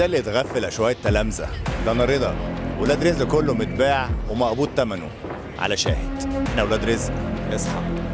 ده اللي اتغفل شويه تلامذه ده انا رضا ولاد رزق كله متباع ومقبوض ثمنه على شاهد احنا ولاد رزق اصحى